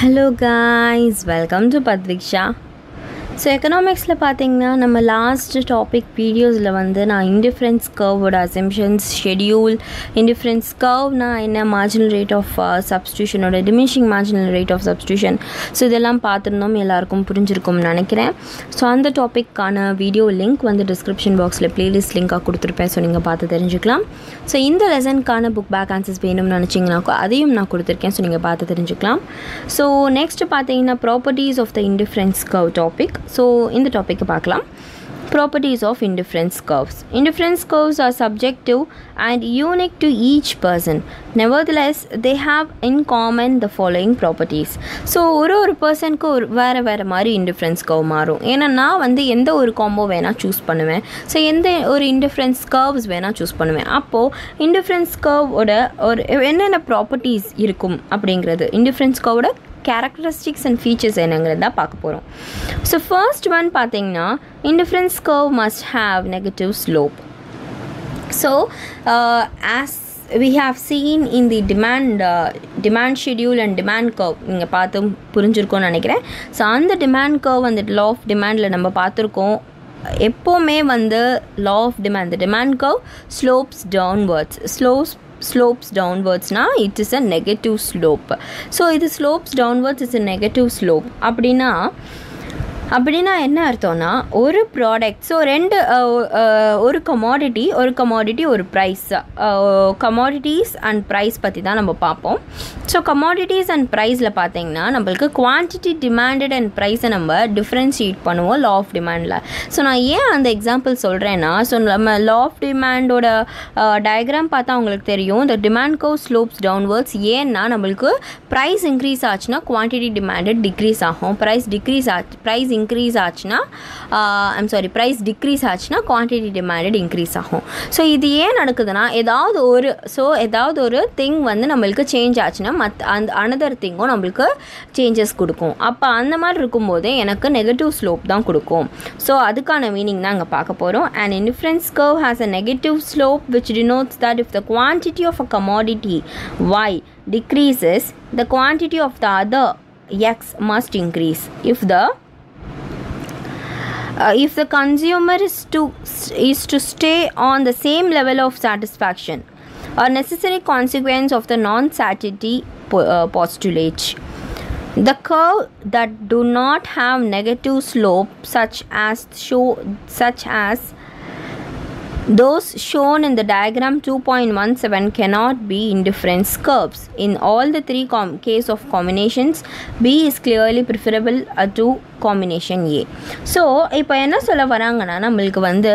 Hello guys welcome to Patriksha so எக்கனாமிக்ஸில் பார்த்தீங்கன்னா நம்ம லாஸ்ட் டாபிக் வீடியோஸில் வந்து நான் இன்டிஃப்ரென்ஸ் கர்வோட அசம்ஷன்ஸ் ஷெடியூல் இன்டிஃப்ரென்ஸ் கர்வ்னா என்ன மார்ஜினல் ரேட் ஆஃப் சப்ஸ்டியூஷனோட diminishing marginal rate of substitution so இதெல்லாம் பார்த்துருந்தோம் எல்லாருக்கும் புரிஞ்சிருக்கும்னு நினைக்கிறேன் ஸோ அந்த டாப்பிக்கான வீடியோ லிங்க் வந்து டிஸ்கிரிப்ஷன் பாக்ஸில் ப்ளேலிஸ்ட் லிங்காக கொடுத்துருப்பேன் ஸோ நீங்கள் பார்த்து தெரிஞ்சுக்கலாம் ஸோ இந்த லெசனுக்கான புக் பேக் ஆன்சர்ஸ் வேணும்னு நினச்சிங்கனாக்கோ அதையும் நான் கொடுத்துருக்கேன் ஸோ நீங்கள் பார்த்து தெரிஞ்சுக்கலாம் ஸோ நெக்ஸ்ட் பார்த்தீங்கன்னா properties of the indifference curve topic so இந்த டாப்பிக்கை பார்க்கலாம் properties of indifference curves. Indifference curves are subjective and unique to each person. Nevertheless, they have in common the following properties. So ஒரு ஒரு பர்சனுக்கு ஒரு வேறு வேறு மாதிரி இன்டிஃப்ரென்ஸ் கர்வ் மாறும் ஏன்னா நான் வந்து எந்த ஒரு காம்போ வேணால் சூஸ் பண்ணுவேன் ஸோ எந்த ஒரு இன்டிஃப்ரென்ஸ் கர்வ்ஸ் வேணால் சூஸ் பண்ணுவேன் அப்போது இன்டிஃப்ரென்ஸ் கர்வோட ஒரு என்னென்ன ப்ராப்பர்ட்டிஸ் இருக்கும் அப்படிங்கிறது இன்டிஃப்ரென்ஸ் கர்வோட கேரக்டரிஸ்டிக்ஸ் அண்ட் ஃபீச்சர்ஸ் என்னங்கிறது தான் பார்க்க போகிறோம் ஸோ ஃபர்ஸ்ட் ஒன் பார்த்தீங்கன்னா indifference curve must have negative slope so as we have seen in the demand uh, demand schedule and demand curve நீங்கள் பார்த்து புரிஞ்சிருக்கோன்னு நினைக்கிறேன் ஸோ அந்த டிமாண்ட் கர்வ் அந்த லா ஆஃப் டிமாண்டில் நம்ம பார்த்துருக்கோம் எப்போவுமே வந்து law of demand demand curve slopes downwards slopes slopes downwards na it is a negative slope so இது slopes downwards is a negative slope அப்படின்னா அப்படின்னா என்ன அர்த்தம்னா ஒரு ப்ராடக்ட் ஸோ ரெண்டு ஒரு கமாடிட்டி ஒரு கமாடிட்டி ஒரு ப்ரைஸ் கமாடிட்டிஸ் அண்ட் ப்ரைஸ் பற்றி தான் நம்ம பார்ப்போம் ஸோ கமாடிட்டிஸ் அண்ட் ப்ரைஸில் பார்த்தீங்கன்னா நம்மளுக்கு குவான்டிட்டி டிமாண்டட் அண்ட் ப்ரைஸை நம்ம டிஃப்ரென்ஷியேட் பண்ணுவோம் லா ஆஃப் டிமாண்டில் ஸோ நான் ஏன் அந்த எக்ஸாம்பிள் சொல்கிறேன்னா ஸோ நம்ம லா ஆஃப் டிமாண்டோட டயக்ராம் பார்த்தா உங்களுக்கு தெரியும் இந்த டிமாண்ட் கோ ஸ்லோப்ஸ் டவுன்வர்ட்ஸ் ஏன்னா நம்மளுக்கு ப்ரைஸ் இன்க்ரீஸ் ஆச்சுன்னா குவான்டிட்டி டிமாண்டட் டிக்ரீஸ் ஆகும் ப்ரைஸ் டிக்ரீஸ் ஆச்சு ப்ரைஸ் இன்க்ரீஸ் ஆச்சுன்னா ஐம் சாரி ப்ரைஸ் டிக்ரீஸ் ஆச்சுன்னா குவான்டிட்டி டிமாண்டட் இன்க்ரீஸ் ஆகும் ஸோ இது ஏன் நடக்குதுன்னா ஏதாவது ஒரு ஸோ ஏதாவது ஒரு திங் வந்து நம்மளுக்கு சேஞ்ச் ஆச்சுன்னா மத் அந்த அனதர் திங்கும் நம்மளுக்கு சேஞ்சஸ் கொடுக்கும் அப்போ அந்த மாதிரி இருக்கும்போதே எனக்கு நெகட்டிவ் ஸ்லோப் தான் கொடுக்கும் ஸோ அதுக்கான மீனிங் தான் இங்கே பார்க்க போகிறோம் and indifference curve has a negative slope which denotes that if the quantity of a commodity Y decreases the quantity of the other x must increase if the uh, if the consumer is to is to stay on the same level of satisfaction a necessary consequence of the non-satiety po- uh, postulate the curve that do not have negative slope such as show such as those shown in the diagram 2.17 cannot be indifference curves. In all the three com- case of combinations, B is clearly preferable uh, to combination A. So இப்போ என்ன சொல்ல வராங்கன்னா நம்மளுக்கு வந்து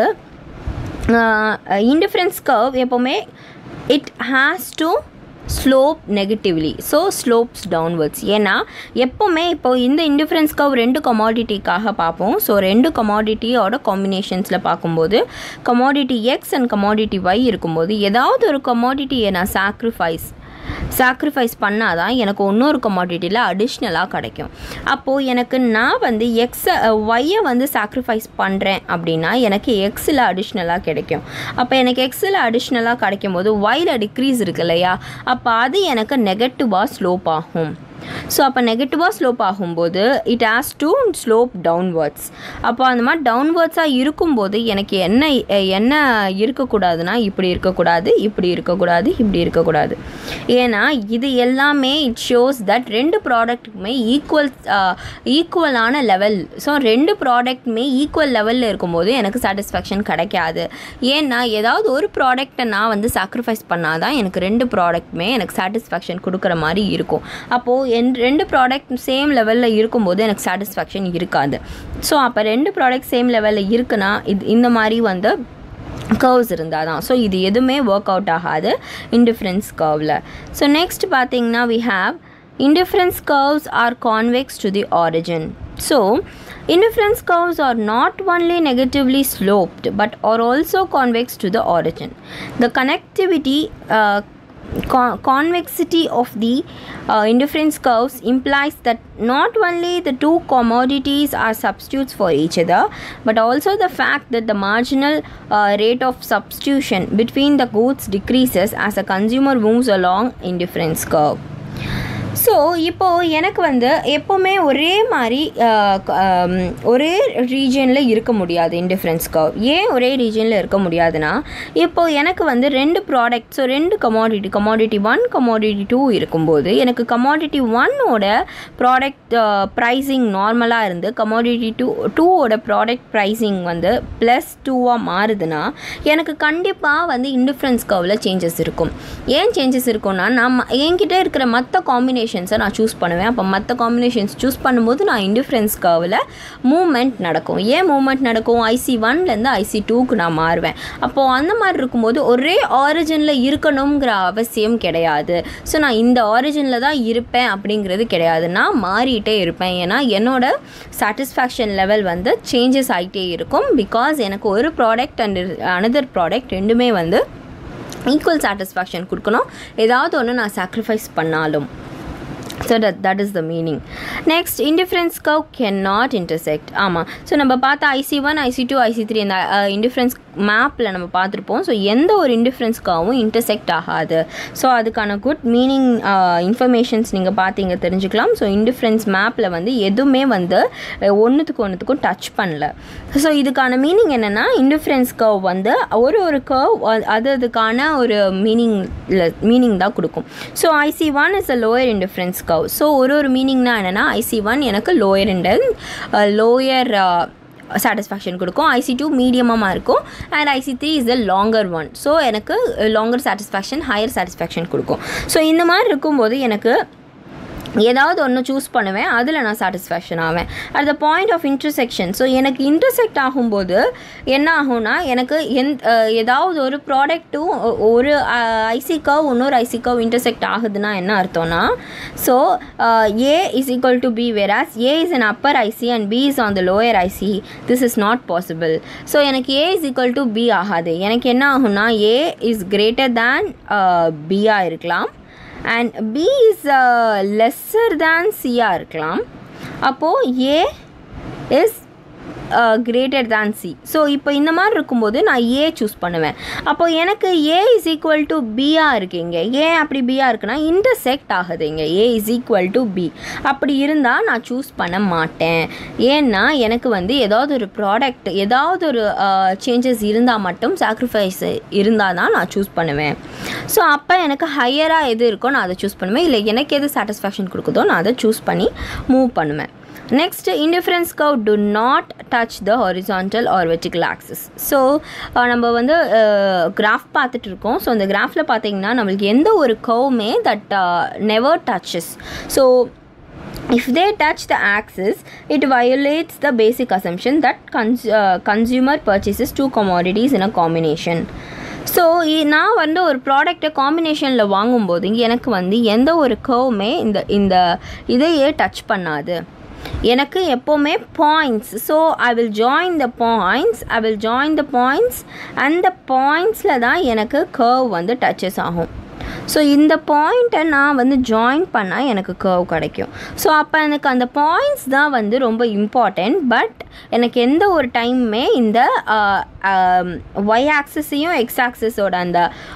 indifference curve எப்போவுமே it has to slope negatively so slopes downwards ஏன்னா எப்போவுமே இப்போ இந்த இன்டிஃப்ரென்ஸ் கவ் ரெண்டு கமாடிட்டிக்காக பார்ப்போம் ஸோ ரெண்டு கமாடிட்டியோட காம்பினேஷன்ஸில் பார்க்கும்போது commodity X and commodity Y இருக்கும்போது ஏதாவது ஒரு கமாடிட்டியை நான் சாக்ரிஃபைஸ் சாக்ரிஃபைஸ் பண்ணால் தான் எனக்கு இன்னொரு கமாடிட்டியில் அடிஷ்னலாக கிடைக்கும் அப்போது எனக்கு நான் வந்து எக்ஸை ஒய்யை வந்து சாக்ரிஃபைஸ் பண்ணுறேன் அப்படின்னா எனக்கு எக்ஸில் அடிஷ்னலாக கிடைக்கும் அப்போ எனக்கு எக்ஸில் அடிஷ்னலாக கிடைக்கும் போது ஒயில் டிக்ரீஸ் இருக்கு இல்லையா அப்போ அது எனக்கு நெகட்டிவாக ஸ்லோப் ஆகும் ஸோ அப்போ நெகட்டிவாக ஸ்லோப் ஆகும்போது it has to slope downwards அப்போ அந்த மாதிரி டவுன்வர்ட்ஸாக இருக்கும்போது எனக்கு என்ன என்ன இருக்கக்கூடாதுன்னா இப்படி இருக்கக்கூடாது இப்படி இருக்கக்கூடாது இப்படி இருக்கக்கூடாது ஏன்னா இது எல்லாமே இட் ஷோஸ் தட் ரெண்டு ப்ராடக்ட்டுக்குமே ஈக்குவல் ஈக்குவலான லெவல் ஸோ ரெண்டு ப்ராடக்ட்டுமே ஈக்குவல் லெவலில் இருக்கும்போது எனக்கு சாட்டிஸ்ஃபேக்ஷன் கிடைக்காது ஏன்னா ஏதாவது ஒரு ப்ராடக்டை நான் வந்து சாக்ரிஃபைஸ் பண்ணால் தான் எனக்கு ரெண்டு ப்ராடக்ட்டுமே எனக்கு சாட்டிஸ்ஃபேக்ஷன் கொடுக்குற மாதிரி இருக்கும் அப்போது என் ரெண்டு ப்ராடக்ட் சேம் லெவலில் இருக்கும்போது எனக்கு சாட்டிஸ்ஃபேக்ஷன் இருக்காது ஸோ அப்போ ரெண்டு ப்ராடக்ட் சேம் லெவலில் இருக்குன்னா இது இந்த மாதிரி வந்து கர்வ்ஸ் இருந்தால் தான் ஸோ இது எதுவுமே ஒர்க் அவுட் ஆகாது இன்டிஃப்ரென்ஸ் கர்வில் ஸோ நெக்ஸ்ட் பார்த்தீங்கன்னா we have indifference curves are convex to the origin. So, indifference curves are not only negatively sloped but are also convex to the origin. The connectivity uh, con- convexity of the uh, indifference curves implies that not only the two commodities are substitutes for each other but also the fact that the marginal uh, rate of substitution between the goods decreases as a consumer moves along indifference curve so இப்போது எனக்கு வந்து எப்போவுமே ஒரே மாதிரி அஹ், க- ஆம், ஒரே ரீஜனில் இருக்க முடியாது இன்டிஃப்ரென்ஸ் கர்வ் ஏன் ஒரே ரீஜனில் இருக்க முடியாதுன்னா இப்போது எனக்கு வந்து ரெண்டு ப்ராடக்ட் ஸோ ரெண்டு commodity commodity one commodity two இருக்கும்போது எனக்கு கமாடிட்டி ஒன்னோட ப்ராடக்ட் ப்ரைஸிங் நார்மலாக இருந்து கமாடிட்டி டூ டூவோட ப்ராடக்ட் ப்ரைஸிங் வந்து ப்ளஸ் டூவாக மாறுதுன்னா எனக்கு கண்டிப்பாக வந்து இன்டிஃப்ரென்ஸ் கர்வில் சேஞ்சஸ் இருக்கும் ஏன் சேஞ்சஸ் இருக்கும்னா நான் ம- என்கிட்ட இருக்கிற மற்ற காம்பினேஷன்ஸை நான் சூஸ் பண்ணுவேன் அப்போ மற்ற காம்பினேஷன்ஸ் சூஸ் பண்ணும்போது நான் இன்டிஃப்ரென்ஸ் கர்வில் மூமெண்ட் நடக்கும் ஏன் மூமெண்ட் நடக்கும் ஐசி ஒன்லேருந்து ஐசி டூக்கு நான் மாறுவேன் அப்போது அந்த மாதிரி இருக்கும்போது ஒரே ஆரிஜினில் இருக்கணுங்கிற அவசியம் கிடையாது ஸோ நான் இந்த ஆரிஜினில் தான் இருப்பேன் அப்படிங்கிறது கிடையாது நான் மாறிட்டே இருப்பேன் ஏன்னா என்னோட சாட்டிஸ்ஃபேக்ஷன் லெவல் வந்து சேஞ்சஸ் ஆகிட்டே இருக்கும் பிகாஸ் எனக்கு ஒரு ப்ராடக்ட் அண்ட் அனதர் ப்ராடக்ட் ரெண்டுமே வந்து ஈக்குவல் சாட்டிஸ்ஃபேக்ஷன் கொடுக்கணும் ஏதாவது ஒன்று நான் சாக்ரிஃபைஸ் பண்ணாலும் so that that is the meaning next indifference curve can not intersect ஆமாம் ஸோ நம்ம பார்த்தா IC one IC two IC three அந்த இன்டிஃப்ரென்ஸ் மேப்பில் நம்ம பார்த்துருப்போம் ஸோ எந்த ஒரு இன்டிஃப்ரென்ஸ்க்காகவும் இன்டர்செக்ட் ஆகாது ஸோ அதுக்கான குட் மீனிங் இன்ஃபர்மேஷன்ஸ் நீங்கள் பார்த்தீங்க தெரிஞ்சுக்கலாம் ஸோ இன்டிஃப்ரென்ஸ் மேப்பில் வந்து எதுவுமே வந்து ஒன்றுத்துக்கு ஒன்றுத்துக்கும் டச் பண்ணல ஸோ இதுக்கான மீனிங் என்னென்னா இன்டிஃப்ரென்ஸ் கர்வ் வந்து ஒரு ஒரு கர்வ் அது அதுக்கான ஒரு மீனிங் மீனிங் தான் கொடுக்கும் so IC one is a lower indifference curve so ஒரு ஒரு மீனிங்னா என்னென்னா ஐசி ஒன் எனக்கு லோயர் இண்டல் லோயர் சாட்டிஸ்ஃபேக்ஷன் கொடுக்கும் ஐசி டூ மீடியமாக இருக்கும் and IC three is the longer one so எனக்கு லாங்கர் சாட்டிஸ்ஃபேக்ஷன் ஹையர் சாட்டிஸ்ஃபேக்ஷன் கொடுக்கும் ஸோ இந்த மாதிரி இருக்கும்போது எனக்கு ஏதாவது ஒன்று சூஸ் பண்ணுவேன் அதில் நான் சாட்டிஸ்ஃபேக்ஷன் ஆவேன் at the point of intersection so எனக்கு இன்டர்செக்ட் ஆகும்போது என்ன ஆகும்னா எனக்கு எந் அஹ் ஏதாவது ஒரு ப்ராடக்ட்டும் ஒரு ஐசி கவ் இன்னொரு ஐசி கவ் இன்டர்செக்ட் ஆகுதுன்னா என்ன அர்த்தம்னா so A is equal to B whereas A is an upper IC and B is on the lower IC this is not possible so எனக்கு A is equal to B ஆகாது எனக்கு என்ன ஆகும்னா ஏ is greater than பியாக இருக்கலாம் and B is lesser than சியாக இருக்கலாம் அப்போது A is greater than C so இப்போ இந்த மாதிரி இருக்கும்போது நான் ஏ சூஸ் பண்ணுவேன் அப்போ எனக்கு ஏ இஸ் ஈக்குவல் டு பியாக இருக்குங்க ஏன் அப்படி பியாக இருக்குன்னா இன்டர்செக்ட் ஆகுதுங்க A is equal to B அப்படி இருந்தால் நான் சூஸ் பண்ண மாட்டேன் ஏன்னா எனக்கு வந்து ஏதாவது ஒரு ப்ராடக்ட் ஏதாவது ஒரு சேஞ்சஸ் இருந்தால் மட்டும் சாக்ரிஃபைஸ் இருந்தால் தான் நான் சூஸ் பண்ணுவேன் ஸோ அப்போ எனக்கு ஹையராக எது இருக்கோ நான் அதை சூஸ் பண்ணுவேன் இல்லை எனக்கு எது சாட்டிஸ்ஃபேக்ஷன் கொடுக்குதோ நான் அதை சூஸ் பண்ணி மூவ் பண்ணுவேன் next indifference curve do not touch the horizontal or vertical axis so நம்ம வந்து கிராஃப் பார்த்துட்டு இருக்கோம் ஸோ அந்த கிராஃபில் பார்த்தீங்கன்னா நம்மளுக்கு எந்த ஒரு கவுமே that never touches so if they touch the axis it violates the basic assumption that cons- uh, consumer purchases two commodities in a combination so நான் வந்து ஒரு ப்ராடக்ட்டை காம்பினேஷனில் வாங்கும்போது எனக்கு வந்து எந்த ஒரு கர்வுமே இந்த இந்த இதையே டச் பண்ணாது எனக்கு எப்போவுமே points so I will join the points I will join the points அந்த பாயிண்ட்ஸில் தான் எனக்கு கர்வ் வந்து டச்சஸ் ஆகும் ஸோ இந்த பாயிண்ட்டை நான் வந்து ஜாயின் பண்ணால் எனக்கு கர்வ் கிடைக்கும் ஸோ அப்போ எனக்கு அந்த பாயிண்ட்ஸ் தான் வந்து ரொம்ப இம்பார்ட்டண்ட் பட் எனக்கு எந்த ஒரு டைமுமே இந்த ஒய் ஆக்சஸையும் எக்ஸ் ஆக்சஸோட அந்த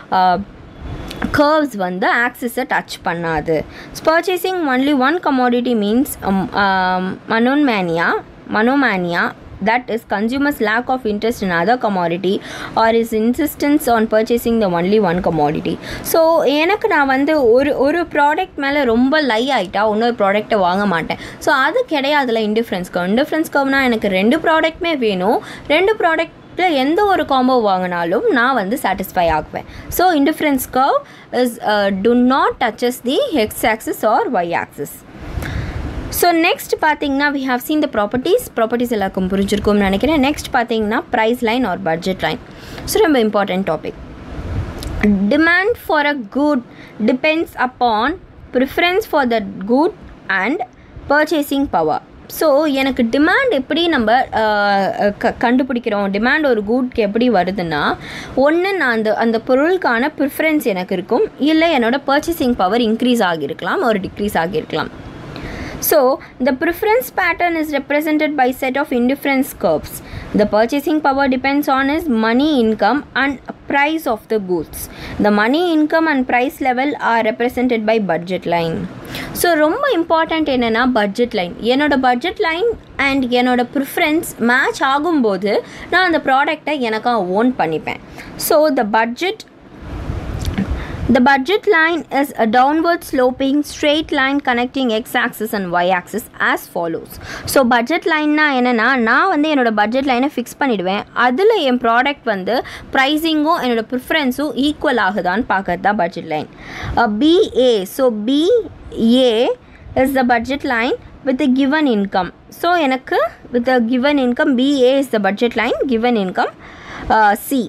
கர்வ்ஸ் வந்து ஆக்சிஸை டச் பண்ணாது purchasing only one commodity means monomania monomania that is consumers lack of interest in other commodity or his insistence on purchasing the only one commodity so எனக்கு நான் வந்து ஒரு ஒரு ப்ராடக்ட் மேலே ரொம்ப லை ஆகிட்டா இன்னொரு ப்ராடக்ட்டை வாங்க மாட்டேன் ஸோ அது கிடையாதுல இன்டிஃப்ரென்ஸ் கவ் இன்டிஃப்ரென்ஸ் கவ்னா எனக்கு ரெண்டு ப்ராடக்ட்டுமே வேணும் ரெண்டு ப்ராடக்ட் இதில் எந்த ஒரு காம்போ வாங்கினாலும் நான் வந்து சாட்டிஸ்ஃபை ஆகுவேன் so indifference curve is to not touches the X axis or Y axis so next பார்த்தீங்கன்னா we have seen the properties properties எல்லாருக்கும் புரிஞ்சிருக்கும்னு நினைக்கிறேன் நெக்ஸ்ட் பார்த்தீங்கன்னா price line or budget line so ரொம்ப important topic demand for a good depends upon preference for the good and purchasing power so எனக்கு demand எப்படி நம்ம க கண்டுபிடிக்கிறோம் டிமாண்ட் ஒரு குட்க்கு எப்படி வருதுன்னா ஒன்று நான் அந்த அந்த பொருளுக்கான ப்ரிஃபரன்ஸ் எனக்கு இருக்கும் இல்லை என்னோட பர்ச்சேசிங் பவர் இன்க்ரீஸ் ஆகியிருக்கலாம் ஒரு டிக்ரீஸ் ஆகியிருக்கலாம் So, the preference pattern is represented by set of indifference curves. The purchasing power depends on his money income and price of the goods. The money income and price level are represented by budget line. So ரொம்ப important என்னென்னா budget line என்னோட budget line and என்னோட preference match ஆகும்போது நான் அந்த ப்ராடக்டை எனக்காக own பண்ணிப்பேன் so the budget The budget line is a downward sloping straight line connecting x axis and y axis as follows. So budget லைன்னா என்னென்னா நான் வந்து என்னோட பட்ஜெட் லைனை ஃபிக்ஸ் பண்ணிவிடுவேன் அதில் என் ப்ராடக்ட் வந்து ப்ரைஸிங்கும் என்னோட ப்ரிஃபரன்ஸும் ஈக்குவல் ஆகுதான்னு பார்க்கறது தான் budget line BA so BA is the budget line with a given income so எனக்கு with a given income BA is the budget line given income uh, C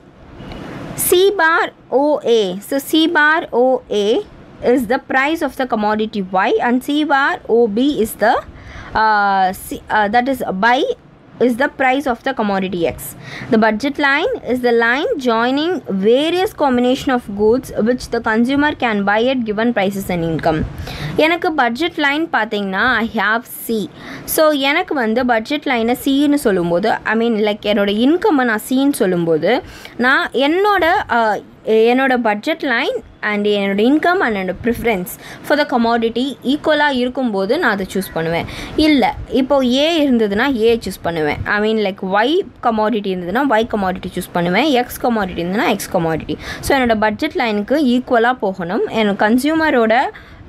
C bar OA. So C bar OA is the price of the commodity Y and C bar OB is the uh, C, uh, that is buy is the price of the commodity X. The budget line is the line joining various combination of goods which the consumer can buy at given prices and income. எனக்கு budget line பார்த்தீங்கன்னா I have C so எனக்கு வந்து budget லைனை சின்னு சொல்லும்போது ஐ mean like என்னோட இன்கம்மை நான் சின்னு சொல்லும்போது நான் என்னோட அஹ், என்னோட பட்ஜெட் லைன் அண்ட் என்னோட இன்கம் அண்ட் என்னோட ப்ரிஃபரன்ஸ் ஃபார் த கமாடிட்டி ஈக்குவலாக இருக்கும்போது நான் அதை சூஸ் பண்ணுவேன் இல்லை இப்போ ஏ இருந்ததுன்னா ஏ சூஸ் பண்ணுவேன் I mean like Y commodity இருந்ததுன்னா ஒய் கமாடிட்டி சூஸ் பண்ணுவேன் எக்ஸ் கமாடிட்டி இருந்ததுன்னா எக்ஸ் கமாடிட்டி ஸோ என்னோட பட்ஜெட் லைனுக்கு ஈக்குவலாக போகணும் என்னோட கன்சியூமரோட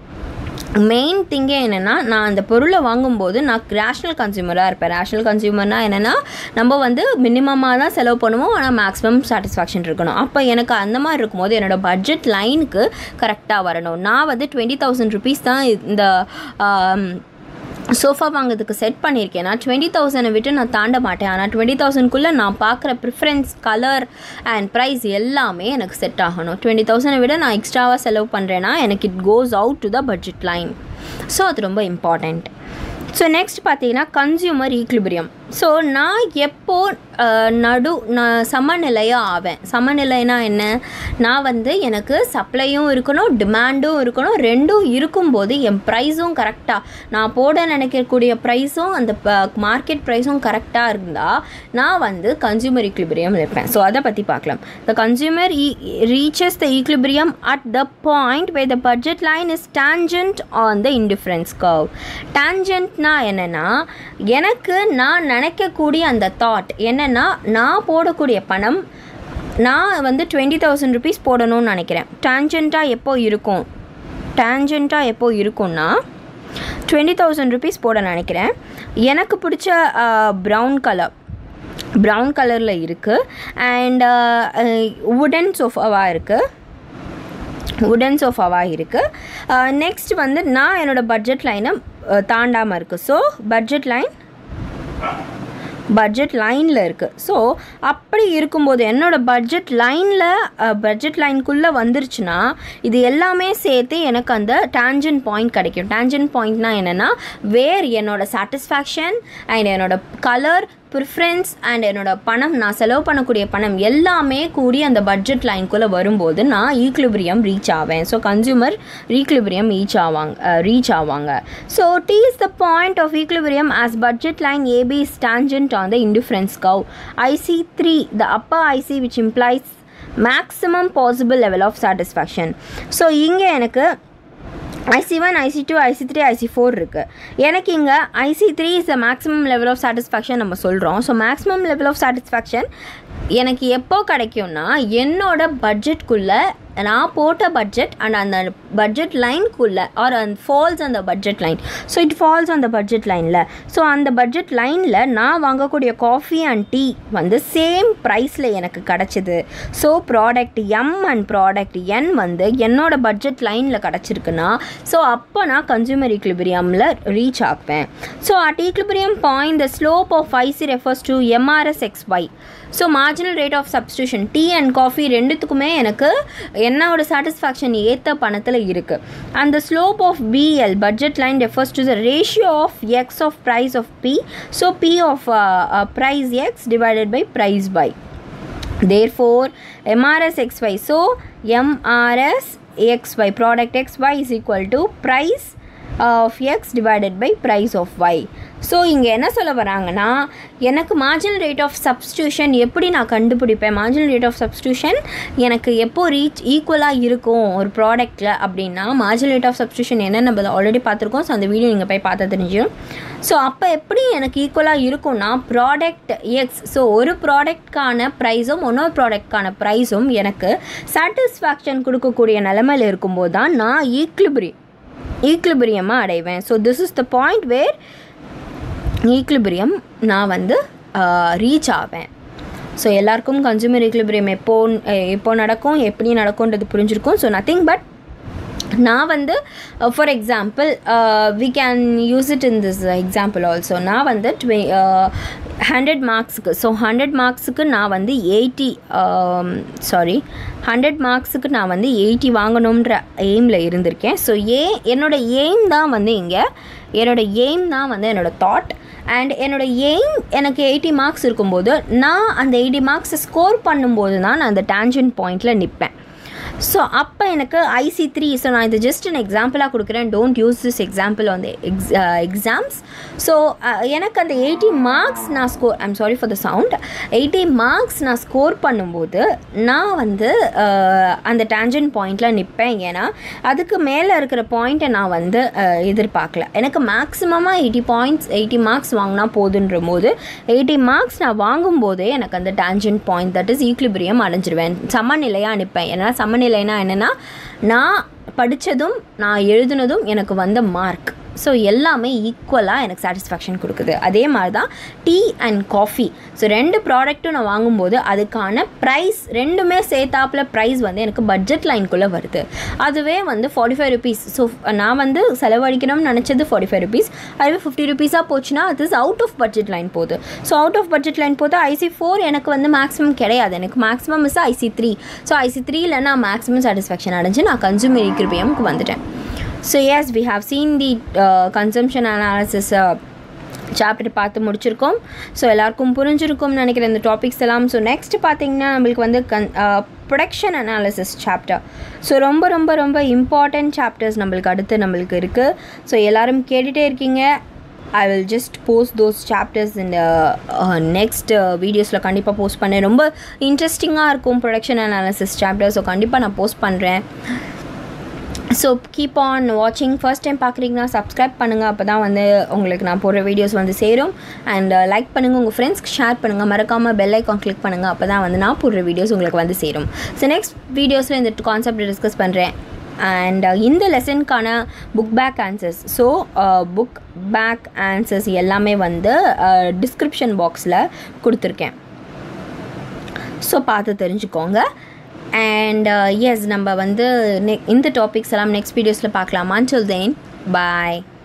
மெயின் திங்கே என்னென்னா நான் அந்த பொருளை வாங்கும்போது நான் ரேஷ்னல் கன்சியூமராக இருப்பேன் ரேஷ்னல் கன்சியூமர்னால் என்னென்னா நம்ம வந்து மினிமமாக தான் செலவு பண்ணுவோம் ஆனால் மேக்ஸிமம் சாட்டிஸ்ஃபேக்ஷன் இருக்கணும் அப்போ எனக்கு அந்த மாதிரி இருக்கும்போது என்னோடய பட்ஜெட் லைனுக்கு கரெக்டாக வரணும் நான் வந்து டுவெண்ட்டி தௌசண்ட் ருபீஸ் தான் இந்த ஆம், சோஃபா வாங்குறதுக்கு செட் பண்ணியிருக்கேன் நான் டுவெண்ட்டி தௌசண்டை விட்டு நான் தாண்ட மாட்டேன் ஆனால் டுவெண்ட்டி தௌசண்ட்குள்ளே நான் பார்க்குற ப்ரிஃபரன்ஸ் கலர் அண்ட் ப்ரைஸ் எல்லாமே எனக்கு செட் ஆகணும் டுவெண்ட்டி தௌசண்டை விட நான் எக்ஸ்ட்ராவாக செலவு பண்ணுறேன்னா எனக்கு it goes out to the budget line so அது ரொம்ப இம்பார்ட்டண்ட் ஸோ நெக்ஸ்ட் பார்த்தீங்கன்னா கன்சியூமர் ஈக்லிபிரியம் ஸோ நான் எப்போ அஹ், நடு நான் சமநிலையாக ஆவேன் சமநிலைனா என்ன நான் வந்து எனக்கு சப்ளையும் இருக்கணும் டிமாண்டும் இருக்கணும் ரெண்டும் இருக்கும்போது என் ப்ரைஸும் கரெக்டாக நான் போட நினைக்கக்கூடிய ப்ரைஸும் அந்த மார்க்கெட் ப்ரைஸும் கரெக்டாக இருந்தால் நான் வந்து கன்சியூமர் ஈக்லிபிரியம் இருப்பேன் ஸோ அதை பற்றி பார்க்கலாம் the consumer reaches the equilibrium at the point where the budget line is tangent on the indifference curve tangentனா என்னென்னா எனக்கு நான் நினைக்கக்கூடிய அந்த தாட் என்னென்னா நான் போடக்கூடிய பணம் நான் வந்து டுவெண்ட்டி தௌசண்ட் ருபீஸ் போடணும்னு நினைக்கிறேன் டேஞ்சண்ட்டாக எப்போ இருக்கும் டேஞ்சண்ட்டாக எப்போ இருக்கும்னா டுவெண்ட்டி தௌசண்ட் ருபீஸ் போட நினைக்கிறேன் எனக்கு பிடிச்ச ப்ரௌன் கலர் ப்ரௌன் கலரில் இருக்குது அண்ட் உடன் சோஃபாவாக இருக்குது உடன் சோஃபாவாக இருக்குது நெக்ஸ்ட் வந்து நான் என்னோடய பட்ஜெட் லைனை தாண்டாமல் இருக்குது ஸோ பட்ஜெட் லைன் பட்ஜெட் லைனில் இருக்குது ஸோ அப்படி இருக்கும்போது என்னோடய பட்ஜெட் லைனில் பட்ஜெட் லைனுக்குள்ளே வந்துருச்சுன்னா இது எல்லாமே சேர்த்து எனக்கு அந்த டேஞ்சன் பாயிண்ட் கிடைக்கும் டேஞ்சன் பாயிண்ட்னா என்னென்னா வேர் என்னோட சாட்டிஸ்ஃபேக்ஷன் அண்ட் என்னோட கலர் ப்ரிஃபரன்ஸ் அண்ட் என்னோட பணம் நான் செலவு பண்ணக்கூடிய பணம் எல்லாமே கூடி அந்த பட்ஜெட் லைனுக்குள்ளே வரும்போது நான் ஈக்லிபிரியம் ரீச் ஆவேன் ஸோ கன்சியூமர் ஈக்லிபிரியம் ரீச் ஆவாங்க ரீச் ஆவாங்க so T is the point of equilibrium as budget line AB is tangent on the indifference curve IC3 the upper IC which implies maximum possible level of satisfaction so இங்கே எனக்கு IC one IC two IC three IC four இருக்குது எனக்கு இங்கே IC three is the maximum level of satisfaction நம்ம சொல்கிறோம் so maximum level of satisfaction எனக்கு எப்போ கிடைக்கும்னா என்னோட பட்ஜெட்குள்ளே நான் போட்ட பட்ஜெட் அண்ட் அந்த பட்ஜெட் லைனுக்குள்ளே ஆர் அந்த ஃபால்ஸ் அந்த budget line so it falls அந்த பட்ஜெட் லைனில் ஸோ அந்த பட்ஜெட் லைனில் நான் வாங்கக்கூடிய காஃபி அண்ட் டீ வந்து சேம் ப்ரைஸில் எனக்கு கிடச்சிது so product M and product N வந்து என்னோட பட்ஜெட் லைனில் கிடச்சிருக்குன்னா ஸோ அப்போ நான் கன்சூமர் ஈக்லிபிரியமில் ரீச் ஆகுவேன் so at equilibrium point the slope of IC refers to MRS X Y so marginal rate of substitution tea and coffee ரெண்டுத்துக்குமே எனக்கு என்னோட சாட்டிஸ்ஃபேக்ஷன் ஏற்ற பணத்தில் இருக்குது அந்த slope of BL budget line refers to the ratio of X of price of P so P of price X divided by price by therefore mrs xy so mrs xy product xy is equal to price of X divided by price of Y so இங்கே என்ன சொல்ல வராங்கன்னா எனக்கு marginal rate of substitution எப்படி நான் கண்டுபிடிப்பேன் marginal rate of substitution எனக்கு எப்போ ரீச் ஈக்குவலாக இருக்கும் ஒரு ப்ராடக்ட்டில் அப்படின்னா மார்ஜினல் ரேட் ஆஃப் சப்ஸ்டியூஷன் என்ன நம்ம ஆல்ரெடி பார்த்துருக்கோம் ஸோ அந்த வீடியோ நீங்கள் போய் பார்த்தா தெரிஞ்சிடும் ஸோ அப்போ எப்படி எனக்கு ஈக்குவலாக இருக்கும்னா ப்ராடக்ட் எக்ஸ் ஸோ ஒரு ப்ராடக்ட்கான ப்ரைஸும் இன்னொரு ப்ராடக்ட்கான ப்ரைஸும் எனக்கு சாட்டிஸ்ஃபேக்ஷன் கொடுக்கக்கூடிய நிலமையில் இருக்கும்போது தான் நான் ஈக்லிபிரி ஈக்லிபிரியமாக அடைவேன் so this is the point where equilibrium நான் வந்து ரீச் ஆவேன் ஸோ எல்லாருக்கும் கன்சூமர் ஈக்லிபிரியம் எப்போ எப்போ நடக்கும் எப்படி நடக்கும்ன்றது புரிஞ்சிருக்கும் ஸோ நத்திங் பட் நான் வந்து for example we can use it in this example also நான் வந்து ட்வெ ஹண்ட்ரட் மார்க்ஸுக்கு ஸோ ஹண்ட்ரட் மார்க்ஸுக்கு நான் வந்து எயிட்டி சாரி ஹண்ட்ரட் மார்க்ஸுக்கு நான் வந்து எயிட்டி வாங்கணுன்ற எய்மில் இருந்திருக்கேன் ஸோ ஏ என்னோடய எய்ம் தான் வந்து இங்கே என்னோடய எய்ம் தான் வந்து என்னோடய தாட் அண்ட் என்னோடய எய்ம் எனக்கு எயிட்டி மார்க்ஸ் இருக்கும்போது நான் அந்த எயிட்டி மார்க்ஸை ஸ்கோர் பண்ணும்போது தான் நான் அந்த டேஞ்சன் பாயிண்டில் நிற்பேன் ஸோ அப்போ எனக்கு ஐசி த்ரீ ஸோ நான் இது ஜஸ்ட் an எக்ஸாம்பிளாக கொடுக்குறேன் don't use this example on the எக்ஸ் எக்ஸாம்ஸ் ஸோ எனக்கு அந்த எயிட்டி மார்க்ஸ் நான் score I'm sorry for the sound eighty marks நான் ஸ்கோர் பண்ணும்போது நான் வந்து uh, அந்த டேஞ்சன் பாயிண்டில் நிற்பேன் ஏன்னா அதுக்கு மேலே இருக்கிற பாயிண்ட்டை நான் வந்து uh, எதிர்பார்க்கல எனக்கு மேக்ஸிமமாக எயிட்டி பாயிண்ட்ஸ் எயிட்டி மார்க்ஸ் வாங்கினா போதுன்ற போது எயிட்டி மார்க்ஸ் நான் வாங்கும்போதே எனக்கு அந்த tangent point that is equilibrium அடைஞ்சிருவேன் சமநிலையாக நிற்பேன் ஏன்னா சமநிலைனா என்னென்னா நான் படித்ததும் நான் எழுதுனதும் எனக்கு வந்த மார்க் ஸோ எல்லாமே ஈக்குவலாக எனக்கு சாட்டிஸ்ஃபேக்ஷன் கொடுக்குது அதே மாதிரி தான் டீ அண்ட் காஃபி ஸோ ரெண்டு ப்ராடக்ட்டும் நான் வாங்கும்போது அதுக்கான ப்ரைஸ் ரெண்டுமே சேர்த்தாப்புல ப்ரைஸ் வந்து எனக்கு பட்ஜெட் லைனுக்குள்ளே வருது அதுவே வந்து ஃபார்ட்டி ஃபைவ் ருபீஸ் ஸோ நான் வந்து செலவழிக்கணும்னு நினச்சது ஃபார்ட்டி ஃபைவ் ருபீஸ் அதுவே ஃபிஃப்டி ருபீஸாக போச்சுன்னா அது is out of budget line போகுது so out of budget line போது ஐசி ஃபோர் எனக்கு வந்து மேக்ஸிமம் கிடையாது எனக்கு maximum is IC three so IC த்ரீல நான் மேக்ஸிமம் சாட்டிஸ்ஃபேக்ஷன் அடைஞ்சு நான் கன்சூமர் இக்ரிபியம்க்கு வந்துட்டேன் so yes we have seen the consumption analysis chapter பார்த்து முடிச்சிருக்கோம் ஸோ எல்லாருக்கும் புரிஞ்சிருக்கும்னு நினைக்கிறேன் இந்த டாபிக்ஸ் எல்லாம் ஸோ நெக்ஸ்ட் பார்த்தீங்கன்னா நம்மளுக்கு வந்து கன் ப்ரொடக்ஷன் அனாலிசிஸ் சாப்டர் ஸோ ரொம்ப ரொம்ப ரொம்ப இம்பார்ட்டண்ட் சாப்டர்ஸ் நம்மளுக்கு அடுத்து நம்மளுக்கு இருக்குது ஸோ எல்லோரும் கேட்டுகிட்டே இருக்கீங்க I will just post those chapters இந்த நெக்ஸ்ட் வீடியோஸில் கண்டிப்பாக போஸ்ட் பண்ணேன் ரொம்ப இன்ட்ரெஸ்டிங்காக இருக்கும் ப்ரொடக்ஷன் அனாலிசிஸ் சாப்டர் ஸோ கண்டிப்பாக நான் போஸ்ட் பண்ணுறேன் ஸோ கீப் ஆன் வாட்சிங் ஃபர்ஸ்ட் டைம் பார்க்குறீங்கன்னா சப்ஸ்கிரைப் பண்ணுங்கள் அப்போ தான் வந்து உங்களுக்கு நான் போடுற வீடியோஸ் வந்து சேரும் அண்ட் லைக் பண்ணுங்கள் உங்கள் ஃப்ரெண்ட்ஸ்க்கு ஷேர் பண்ணுங்கள் மறக்காமல் பெல் ஐக்கான் கிளிக் பண்ணுங்கள் அப்போ தான் வந்து நான் போடுற வீடியோஸ் உங்களுக்கு வந்து சேரும் ஸோ நெக்ஸ்ட் வீடியோஸில் இந்த கான்செப்ட் டிஸ்கஸ் பண்ணுறேன் அண்ட் இந்த லெசனுக்கான book back answers so book back answers எல்லாமே வந்து டிஸ்கிரிப்ஷன் பாக்ஸில் கொடுத்துருக்கேன் ஸோ பார்த்து தெரிஞ்சுக்கோங்க அண்ட் எஸ் நம்ம வந்து நெ இந்த டாபிக்ஸ் எல்லாம் நெக்ஸ்ட் வீடியோஸில் பார்க்கலாம் until then bye